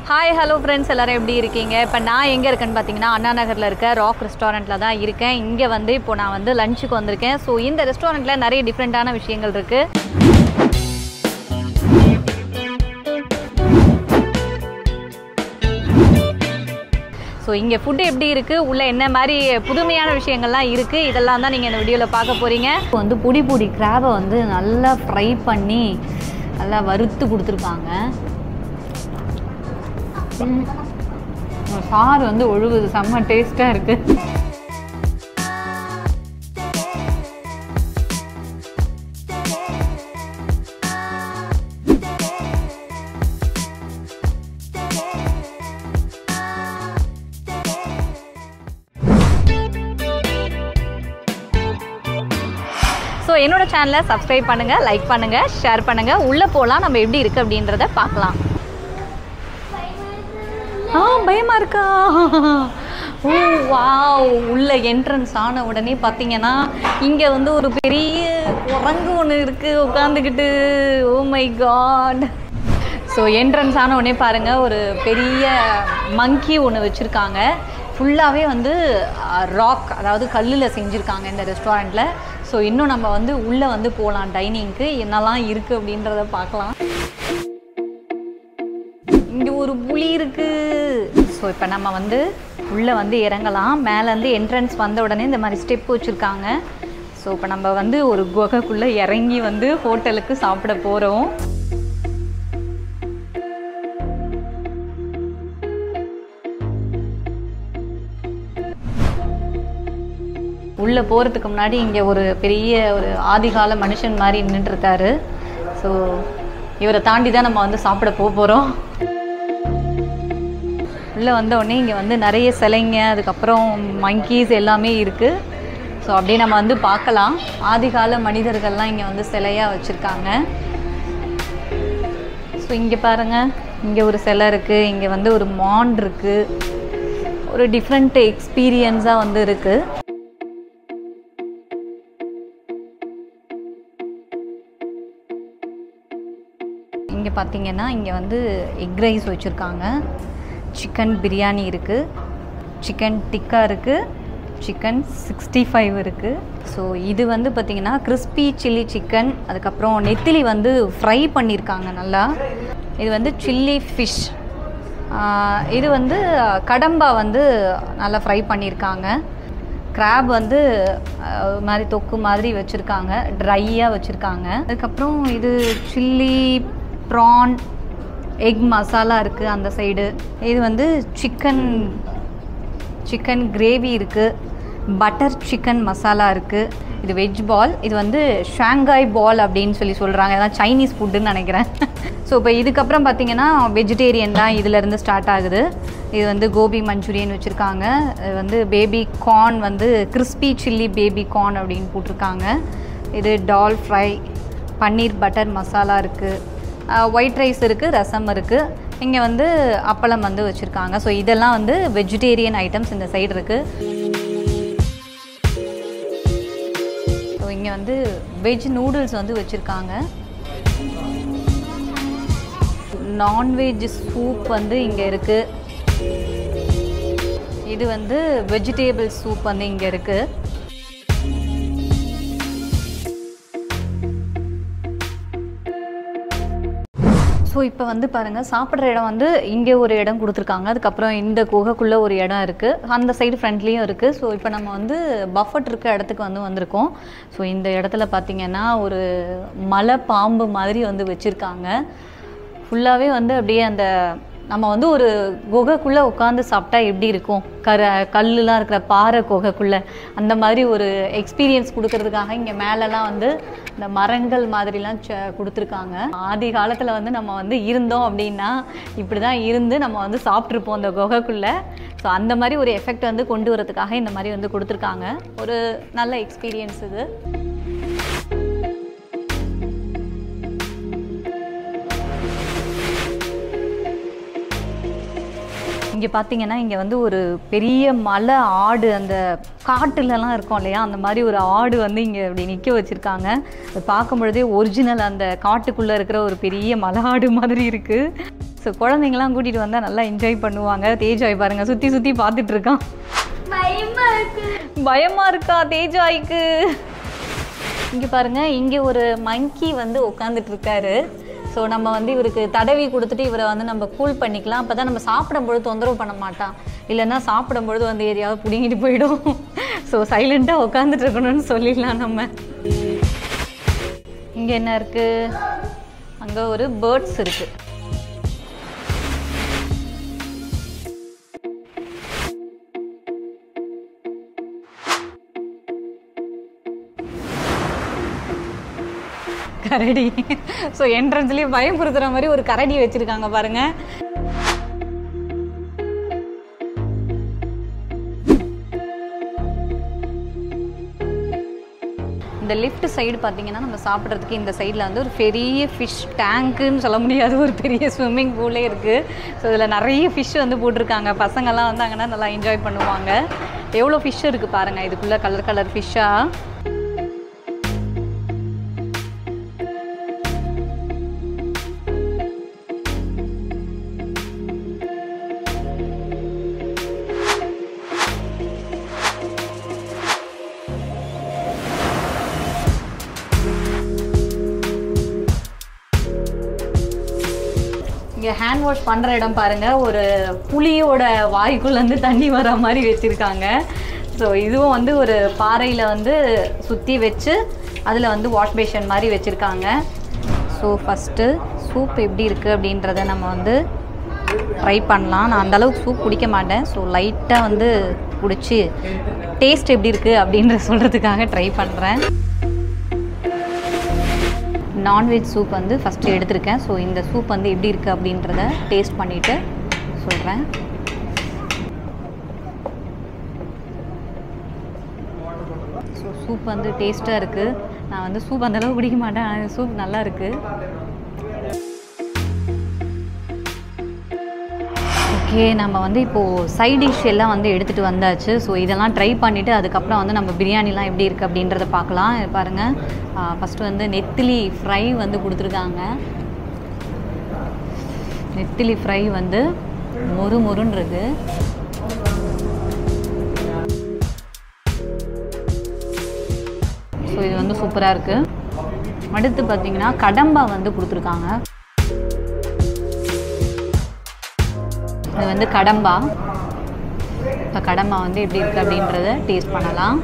Hi hello friends எல்லாரும் எப்படி இருக்கீங்க இப்போ நான் எங்கே இருக்கேன்னு பார்த்தீங்கன்னா அண்ணா நகரில் இருக்க ராக் ரெஸ்டாரண்ட்டில் தான் இருக்கேன் இங்கே வந்து இப்போ நான் வந்து லஞ்சுக்கு வந்திருக்கேன் ஸோ இந்த ரெஸ்டாரண்ட்டில் நிறைய டிஃப்ரெண்ட்டான விஷயங்கள் இருக்குது ஸோ இங்கே ஃபுட்டு எப்படி இருக்குது உள்ள என்ன மாதிரி புதுமையான விஷயங்கள்லாம் இருக்குது இதெல்லாம் தான் நீங்கள் இந்த வீடியோவில் பார்க்க போகிறீங்க இப்போ வந்து பொடி பொடி கிராபை வந்து நல்லா ஃப்ரை பண்ணி நல்லா வறுத்து கொடுத்துருக்காங்க ம். சாறு வந்து ஒழுகுது செம்ம டேஸ்ட்டாக இருக்குது ஸோ என்னோட சேனலை சப்ஸ்கிரைப் பண்ணுங்கள் லைக் பண்ணுங்கள் ஷேர் பண்ணுங்கள் உள்ளே போகலாம் நம்ம எப்படி இருக்குது அப்படின்றத பார்க்கலாம் ஆ பயமா இருக்கா ஓ வாவ் உள்ள என்ட்ரன்ஸ் ஆன உடனே பார்த்தீங்கன்னா இங்கே வந்து ஒரு பெரிய குரங்கு ஒன்று இருக்குது உட்காந்துக்கிட்டு oh my god so entrance ஆன உடனே பாருங்கள் ஒரு பெரிய மங்கி ஒன்று வச்சுருக்காங்க ஃபுல்லாகவே வந்து ராக் அதாவது கல்லில் செஞ்சுருக்காங்க இந்த ரெஸ்டாரண்ட்டில் ஸோ இன்னும் நம்ம வந்து உள்ளே வந்து போகலாம் டைனிங்க்கு என்னெல்லாம் இருக்குது அப்படின்றத பார்க்கலாம் இங்கே ஒரு புலி இருக்கு ஸோ இப்போ நம்ம வந்து உள்ளே வந்து இறங்கலாம் மேலேருந்து என்ட்ரன்ஸ் வந்த உடனே இந்த மாதிரி ஸ்டெப் வச்சுருக்காங்க ஸோ இப்போ நம்ம வந்து ஒரு குகைக்குள்ளே இறங்கி வந்து ஹோட்டலுக்கு சாப்பிட போகிறோம் உள்ளே போகிறதுக்கு முன்னாடி இங்கே ஒரு பெரிய ஒரு ஆதிகால மனுஷன் மாதிரி நின்றுருக்காரு ஸோ இவரை தாண்டி தான் நம்ம வந்து சாப்பிட போக போகிறோம் உள்ளே வந்த உடனே இங்கே வந்து நிறைய சிலைங்க அதுக்கப்புறம் மங்கீஸ் எல்லாமே இருக்குது ஸோ அப்படியே நம்ம வந்து பார்க்கலாம் ஆதிகால மனிதர்கள்லாம் இங்கே வந்து சிலையாக வச்சுருக்காங்க ஸோ இங்கே பாருங்கள் இங்கே ஒரு சிலை இருக்குது இங்கே வந்து ஒரு மான் இருக்குது ஒரு டிஃப்ரெண்ட் எக்ஸ்பீரியன்ஸாக வந்து இருக்குது இங்கே பார்த்தீங்கன்னா இங்கே வந்து எக் ரைஸ் வச்சுருக்காங்க சிக்கன் பிரியாணி இருக்குது சிக்கன் டிக்கா இருக்குது சிக்கன் சிக்ஸ்டி ஃபைவ் இருக்குது ஸோ இது வந்து பார்த்திங்கன்னா கிறிஸ்பி சில்லி சிக்கன் அதுக்கப்புறம் நெத்திலி வந்து ஃப்ரை பண்ணியிருக்காங்க நல்லா இது வந்து சில்லி ஃபிஷ் இது வந்து கடம்பா வந்து நல்லா ஃப்ரை பண்ணியிருக்காங்க கிராப் வந்து அஹ், ஒரு மாதிரி தொக்கு மாதிரி வச்சுருக்காங்க ட்ரையாக வச்சுருக்காங்க அதுக்கப்புறம் இது சில்லி ப்ரான் எக் மசாலா இருக்குது அந்த சைடு இது வந்து சிக்கன் சிக்கன் கிரேவி இருக்குது பட்டர் சிக்கன் மசாலா இருக்குது இது வெஜ் பால் இது வந்து ஷாங்காய் பால் அப்படின்னு சொல்லி சொல்கிறாங்க அதான் சைனீஸ் ஃபுட்டுன்னு நினைக்கிறேன் ஸோ இப்போ இதுக்கப்புறம் பார்த்தீங்கன்னா வெஜிடேரியன் தான் இதிலேருந்து ஸ்டார்ட் ஆகுது இது வந்து கோபி மஞ்சூரியன் வச்சுருக்காங்க இது வந்து பேபி கார்ன் வந்து கிறிஸ்பி சில்லி பேபி கார்ன் அப்படின்னு போட்டிருக்காங்க இது டால் ஃப்ரை பன்னீர் பட்டர் மசாலா இருக்குது ஒயிட் ரைஸ் இருக்குது ரசம் இருக்குது இங்கே வந்து அப்பளம் வந்து வச்சுருக்காங்க ஸோ இதெல்லாம் வந்து வெஜிடேரியன் ஐட்டம்ஸ் இந்த சைடு இருக்குது ஸோ இங்கே வந்து வெஜ் நூடுல்ஸ் வந்து வச்சுருக்காங்க நான்வெஜ் சூப் வந்து இங்கே இருக்குது இது வந்து வெஜிடேபிள் சூப் வந்து இங்கே இருக்குது ஸோ இப்போ வந்து பாருங்கள் சாப்பிட்ற இடம் வந்து இங்கே ஒரு இடம் கொடுத்துருக்காங்க அதுக்கப்புறம் இந்த குகைக்குள்ளே ஒரு இடம் இருக்குது அந்த சைடு ஃப்ரண்ட்லேயும் இருக்குது ஸோ இப்போ நம்ம வந்து பஃபட் இருக்க இடத்துக்கு வந்து வந்திருக்கோம் ஸோ இந்த இடத்துல பார்த்தீங்கன்னா ஒரு மலை பாம்பு மாதிரி வந்து வச்சுருக்காங்க ஃபுல்லாகவே வந்து அப்படியே அந்த நம்ம வந்து ஒரு குகைக்குள்ளே உட்காந்து சாப்பிட்டா எப்படி இருக்கும் கர கல்லுலாம் இருக்கிற பாறை குகைக்குள்ளே அந்த மாதிரி ஒரு எக்ஸ்பீரியன்ஸ் கொடுக்கறதுக்காக இங்கே மேலெலாம் வந்து இந்த மரங்கள் மாதிரிலாம் ச- கொடுத்துருக்காங்க ஆதி காலத்தில் வந்து நம்ம வந்து இருந்தோம் அப்படின்னா இப்படி தான் இருந்து நம்ம வந்து சாப்பிட்ருப்போம் அந்த குகைக்குள்ளே ஸோ அந்த மாதிரி ஒரு எஃபெக்ட் வந்து கொண்டு வரதுக்காக இந்த மாதிரி வந்து கொடுத்துருக்காங்க ஒரு நல்ல எக்ஸ்பீரியன்ஸ் இது இங்கே பார்த்தீங்கன்னா இங்கே வந்து ஒரு பெரிய மலை ஆடு அந்த காட்டுலலாம் இருக்கும் இல்லையா அந்த மாதிரி ஒரு ஆடு வந்து இங்கே இப்படி நிற்க வச்சுருக்காங்க அது பார்க்கும் பொழுதே ஒரிஜினல் அந்த காட்டுக்குள்ளே இருக்கிற ஒரு பெரிய மலை ஆடு மாதிரி இருக்குது ஸோ ஸோ குழந்தைங்களாம் கூட்டிகிட்டு வந்தால் நல்லா என்ஜாய் பண்ணுவாங்க தேஜாய் பாருங்கள் சுற்றி சுற்றி பார்த்துட்டு இருக்கான் பயமா இருக்கு பயமாக இருக்கா தேஜாய்க்கு இங்கே பாருங்க இங்கே ஒரு மங்கி வந்து உட்காந்துட்டு இருக்காரு ஸோ நம்ம வந்து இவருக்கு தடவி கொடுத்துட்டு இவரை வந்து நம்ம கூல் பண்ணிக்கலாம் அப்போ தான் நம்ம சாப்பிடும்பொழுது தொந்தரவு பண்ண மாட்டான் இல்லைன்னா சாப்பிடும்பொழுது வந்து எதையாவது பிடுங்கிட்டு போயிடும் ஸோ சைலண்ட்டாக உட்காந்துட்டு இருக்கணும்னு சொல்லிடலாம் நம்ம இங்கே என்ன இருக்குது அங்கே ஒரு பேர்ட்ஸ் இருக்குது கரடி ஸோ என்ட்ரன்ஸ்லேயே பயமுறுத்துற மாதிரி ஒரு கரடி வச்சுருக்காங்க பாருங்க இந்த லிஃப்ட் சைடு பார்த்தீங்கன்னா நம்ம சாப்பிட்றதுக்கு இந்த சைடில் வந்து ஒரு பெரிய ஃபிஷ் டேங்க்குன்னு சொல்ல முடியாது ஒரு பெரிய ஸ்விம்மிங் பூலே இருக்குது ஸோ இதில் நிறைய ஃபிஷ் வந்து போட்டிருக்காங்க பசங்கள்லாம் வந்தாங்கன்னா நல்லா என்ஜாய் பண்ணுவாங்க எவ்வளோ ஃபிஷ் இருக்குது பாருங்கள் இதுக்குள்ளே கலர் கலர் ஃபிஷ்ஷாக இங்கே ஹேண்ட் வாஷ் பண்ணுற இடம் பாருங்கள் ஒரு புளியோட வாய்க்குள்ளேருந்து தண்ணி வர மாதிரி வச்சுருக்காங்க ஸோ இதுவும் வந்து ஒரு பாறையில் வந்து சுற்றி வச்சு அதில் வந்து வாஷ் பேஷன் மாதிரி வச்சுருக்காங்க ஸோ ஃபஸ்ட்டு சூப் எப்படி இருக்குது அப்படின்றத நம்ம வந்து ட்ரை பண்ணலாம் நான் அந்தளவுக்கு சூப் குடிக்க மாட்டேன் ஸோ லைட்டாக வந்து குடிச்சு டேஸ்ட் எப்படி இருக்குது அப்படின்ற சொல்கிறதுக்காக ட்ரை பண்ணுறேன் நான்வெஜ் சூப் வந்து ஃபஸ்ட்டு எடுத்திருக்கேன் ஸோ இந்த சூப் வந்து எப்படி இருக்குது அப்படின்றத டேஸ்ட் பண்ணிவிட்டு சொல்கிறேன் ஸோ சூப் வந்து டேஸ்ட்டாக இருக்குது நான் வந்து சூப் அந்தளவு குடிக்க மாட்டேன் ஆனால் சூப் நல்லா இருக்குது ஓகே நம்ம வந்து இப்போது சைட் டிஷ் எல்லாம் வந்து எடுத்துகிட்டு வந்தாச்சு ஸோ இதெல்லாம் ட்ரை பண்ணிவிட்டு அதுக்கப்புறம் வந்து நம்ம பிரியாணிலாம் எப்படி இருக்குது அப்படின்றத பார்க்கலாம் இது பாருங்கள் ஃபஸ்ட்டு வந்து நெத்திலி ஃப்ரை வந்து கொடுத்துருக்காங்க நெத்திலி ஃப்ரை வந்து மொறு மொறுன்னு இருக்கு ஸோ இது வந்து சூப்பராக இருக்குது அடுத்து பார்த்தீங்கன்னா கடம்பா வந்து கொடுத்துருக்காங்க இது வந்து கடம்பா இப்போ கடம்பா வந்து எப்படி இருக்குது அப்படின்றத டேஸ்ட் பண்ணலாம்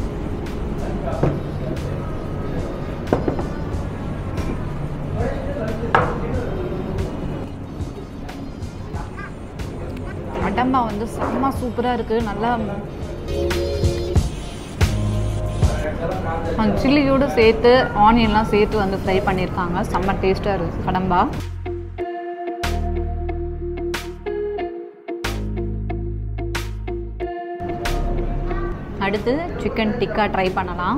கடம்பா வந்து செம்ம சூப்பராக இருக்குது நல்லா அந்த சில்லியோடு சேர்த்து ஆனியன்லாம் சேர்த்து வந்து ஃப்ரை பண்ணியிருக்காங்க செம்ம டேஸ்ட்டாக இருக்குது கடம்பா அடுத்து சிக்கன் டிக்கா ட்ரை பண்ணலாம்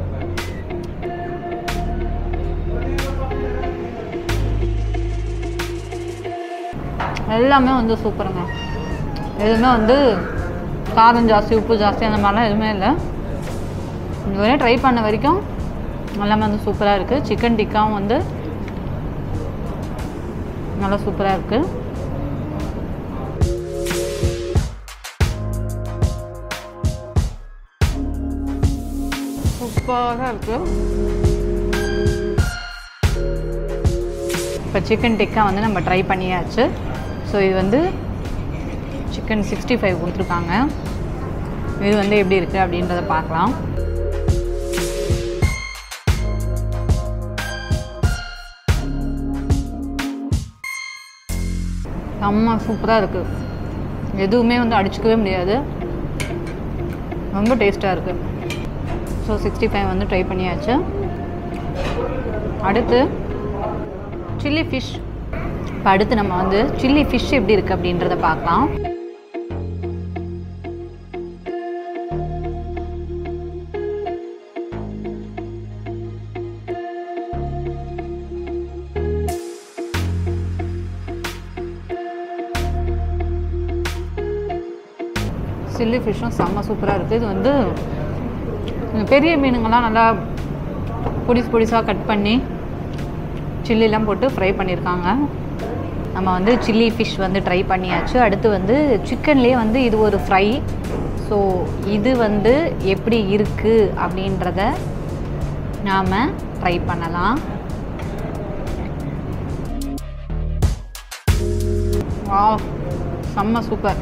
எல்லாமே வந்து சூப்பருங்க எதுவுமே வந்து காரம் ஜாஸ்தி உப்பு ஜாஸ்தி அந்த மாதிரிலாம் எதுவுமே இல்லை இதுவரை ட்ரை பண்ண வரைக்கும் எல்லாமே வந்து சூப்பராக இருக்குது சிக்கன் டிக்காவும் வந்து நல்லா சூப்பராக இருக்குது சூப்பராக இருக்குது இப்போ சிக்கன் டிக்கா வந்து நம்ம ட்ரை பண்ணியாச்சு ஸோ இது வந்து சிக்கன் சிக்ஸ்டி ஃபைவ் கொடுத்துருக்காங்க இது வந்து எப்படி இருக்குது அப்படின்றத பார்க்கலாம் செம்ம சூப்பராக இருக்குது எதுவுமே வந்து அடிச்சுக்கவே முடியாது ரொம்ப டேஸ்ட்டாக இருக்குது ஸோ சிக்ஸ்டி ஃபைவ் வந்து ட்ரை பண்ணியாச்சு அடுத்து சில்லி ஃபிஷ் இப்போ அடுத்து நம்ம வந்து சில்லி ஃபிஷ் எப்படி இருக்குது அப்படின்றத பார்க்கலாம் சில்லி ஃபிஷ்ஷும் செம்ம சூப்பராக இருக்குது இது வந்து இந்த பெரிய மீனுங்கள்லாம் நல்லா பொடிசு பொடிசாக கட் பண்ணி சில்லிலாம் போட்டு ஃப்ரை பண்ணியிருக்காங்க நம்ம வந்து சில்லி ஃபிஷ் வந்து ட்ரை பண்ணியாச்சு அடுத்து வந்து சிக்கன்லேயே வந்து இது ஒரு ஃப்ரை ஸோ இது வந்து எப்படி இருக்குது அப்படின்றத நாம் ட்ரை பண்ணலாம் வா செம்ம சூப்பர்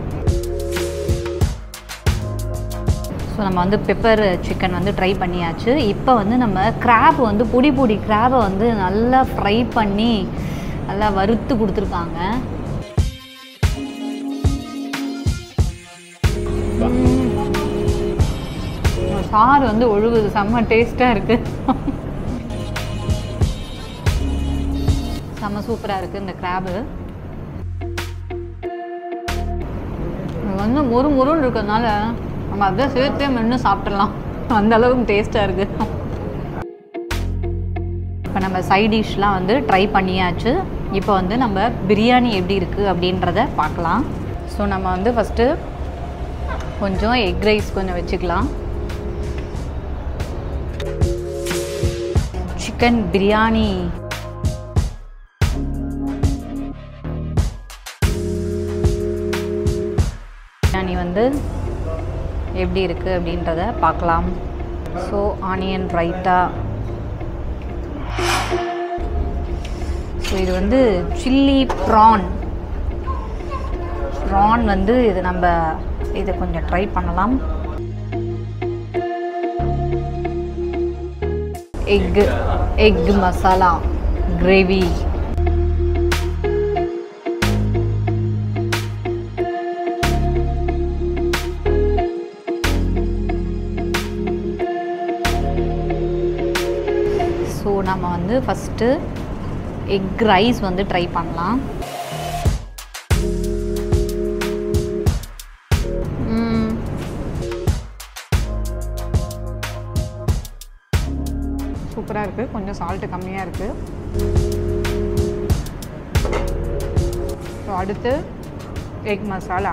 ஸோ நம்ம வந்து பெப்பர் சிக்கன் வந்து ட்ரை பண்ணியாச்சு இப்போ வந்து நம்ம கிராப் வந்து பொடி பொடி கிராபை வந்து நல்லா ஃப்ரை பண்ணி நல்லா வறுத்து கொடுத்துருக்காங்க உம். சாறு வந்து ஒழுகுது செம்ம டேஸ்ட்டாக இருக்குது செம்ம சூப்பராக இருக்குது இந்த கிராபு இது வந்து மொறு மொறுன்னு இருக்கிறதுனால நம்ம அதை சேர்த்தே மென்று சாப்பிட்றலாம் அந்த அளவுக்கு டேஸ்ட்டாக இருக்குது இப்போ நம்ம சைட் டிஷ்லாம் வந்து ட்ரை பண்ணியாச்சு இப்போ வந்து நம்ம பிரியாணி எப்படி இருக்குது அப்படின்றத பார்க்கலாம் ஸோ நம்ம வந்து ஃபஸ்ட்டு கொஞ்சம் எக் ரைஸ் கொஞ்சம் வச்சுக்கலாம் சிக்கன் பிரியாணி பிரியாணி வந்து எப்படி இருக்குது அப்படின்றத பார்க்கலாம் ஸோ ஆனியன் ரைத்தா ஸோ இது வந்து சில்லி ப்ரான் ப்ரான் வந்து இது நம்ம இதை கொஞ்சம் ட்ரை பண்ணலாம் egg egg masala gravy so நம்ம வந்து ஃபஸ்ட்டு எக் ரைஸ் வந்து ட்ரை பண்ணலாம் ம். சூப்பராக இருக்குது கொஞ்சம் சால்ட்டு கம்மியாக இருக்குது ஸோ அடுத்து எக் மசாலா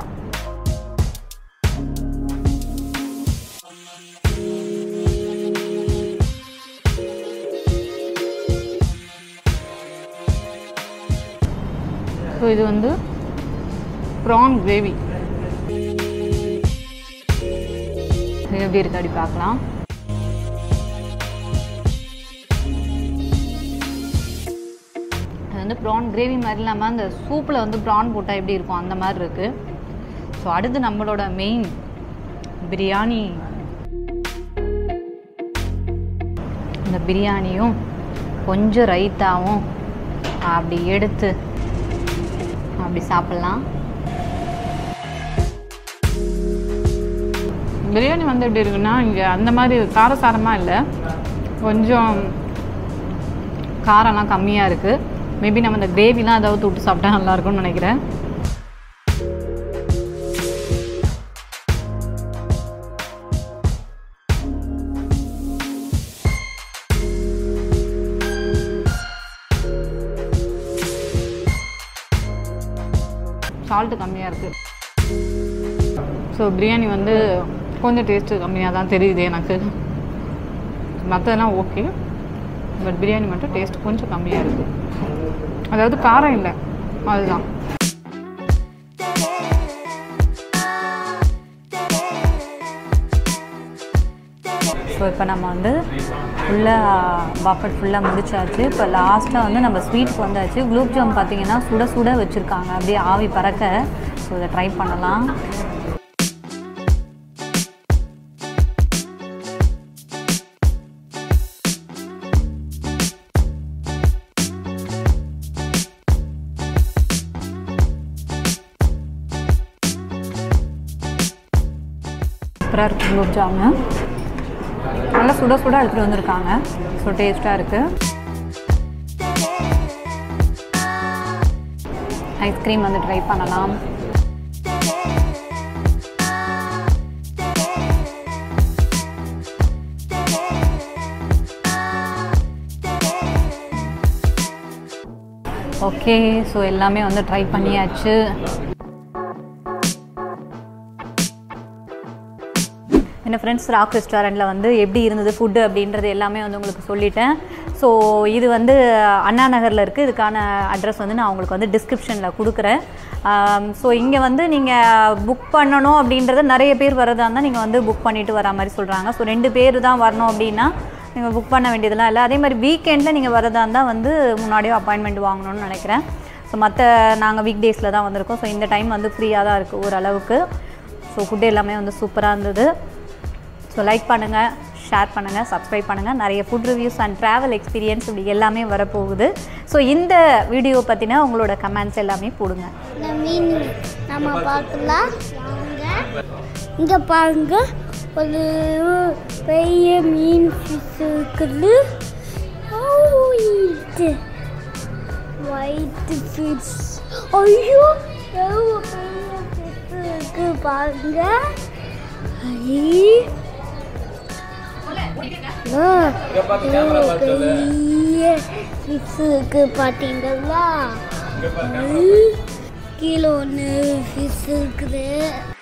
ஸோ இது வந்து ப்ரான் கிரேவி இது எப்படி இருக்கு அப்படி பார்க்கலாம் அது வந்து ப்ரான் கிரேவி மாதிரி இல்லாமல் அந்த சூப்பில் வந்து ப்ரான் போட்டால் எப்படி இருக்கும் அந்த மாதிரி இருக்குது ஸோ அடுத்து நம்மளோட மெயின் பிரியாணி இந்த பிரியாணியும் கொஞ்சம் ரைத்தாவும் அப்படி எடுத்து அப்படி சாப்பிட்லாம் பிரியாணி வந்து எப்படி இருக்குன்னா இங்கே அந்த மாதிரி காரசாரமாக இல்லை கொஞ்சம் காரம்லாம் கம்மியாக இருக்குது மேபி நம்ம இந்த கிரேவிலாம் ஏதாவது தொட்டு சாப்பிட்டா நல்லாயிருக்கும்னு நினைக்கிறேன் சால்ட்டு கம்மியாக இருக்குது ஸோ பிரியாணி வந்து கொஞ்சம் டேஸ்ட்டு கம்மியாக தான் தெரியுது எனக்கு மற்றதெல்லாம் ஓகே பட் பிரியாணி மட்டும் டேஸ்ட் கொஞ்சம் கம்மியாக இருக்குது அதாவது காரம் இல்லை அதுதான் ஸோ இப்போ நம்ம வந்து ஃபுல்லாக பஃபட் ஃபுல்லாக முடிச்சாச்சு இப்போ லாஸ்ட்டாக வந்து நம்ம ஸ்வீட்ஸ் வந்தாச்சு குலோப் ஜாம் பார்த்தீங்கன்னா சுட சுட வச்சுருக்காங்க அப்படியே ஆவி பறக்க ஸோ இதை ட்ரை பண்ணலாம் சூப்பராக இருக்குது குலோப் ஜாமு நல்லா சுட சுட எடுத்துகிட்டு வந்திருக்காங்க ஸோ டேஸ்ட்டாக இருக்குது ஐஸ்கிரீம் வந்து ட்ரை பண்ணலாம் ஓகே ஸோ எல்லாமே வந்து ட்ரை பண்ணியாச்சு என்ன ஃப்ரெண்ட்ஸ் ராக் ரெஸ்டாரண்ட்டில் வந்து எப்படி இருந்தது ஃபுட்டு அப்படின்றது எல்லாமே வந்து உங்களுக்கு சொல்லிட்டேன் ஸோ இது வந்து அண்ணா நகரில் இருக்குது இதுக்கான அட்ரஸ் வந்து நான் உங்களுக்கு வந்து டிஸ்கிரிப்ஷனில் கொடுக்குறேன் ஸோ இங்கே வந்து நீங்கள் புக் பண்ணணும் அப்படின்றத நிறைய பேர் வரதா இருந்தால் நீங்கள் வந்து புக் பண்ணிவிட்டு வரா மாதிரி சொல்கிறாங்க ஸோ ரெண்டு பேர் தான் வரணும் அப்படின்னா நீங்கள் புக் பண்ண வேண்டியதெல்லாம் இல்லை அதே மாதிரி வீக்கெண்டில் நீங்கள் வரதா இருந்தால் வந்து முன்னாடியே அப்பாயின்மெண்ட் வாங்கணும்னு நினைக்கிறேன் ஸோ மற்ற நாங்கள் வீக் டேஸில் தான் வந்திருக்கோம் ஸோ இந்த டைம் வந்து ஃப்ரீயாக தான் இருக்குது ஓரளவுக்கு ஸோ ஃபுட்டு எல்லாமே வந்து சூப்பராக இருந்தது ஸோ லைக் பண்ணுங்கள் ஷேர் பண்ணுங்கள் சப்ஸ்கிரைப் பண்ணுங்கள் நிறைய food reviews and travel experience இப்படி எல்லாமே வரப்போகுது ஸோ இந்த வீடியோ பற்றின உங்களோட கமெண்ட்ஸ் எல்லாமே போடுங்க இந்த மீன் நம்ம பார்க்கலாம் வாங்க இங்க பாருங்க ஒரு பெரிய மீன் ஃபிஷ் இருக்குது ஒயிட் ஃபிஷ் ஐயோ எவ்வளோ பெரிய ஃபிஷ் இருக்கு பாருங்க ஐ. ஆ, எவ்வளோ பெரிய ஃபிஷ் இருக்கு பார்த்தீங்களா ஐ. கீழே ஒன்று ஃபிஷ் இருக்குது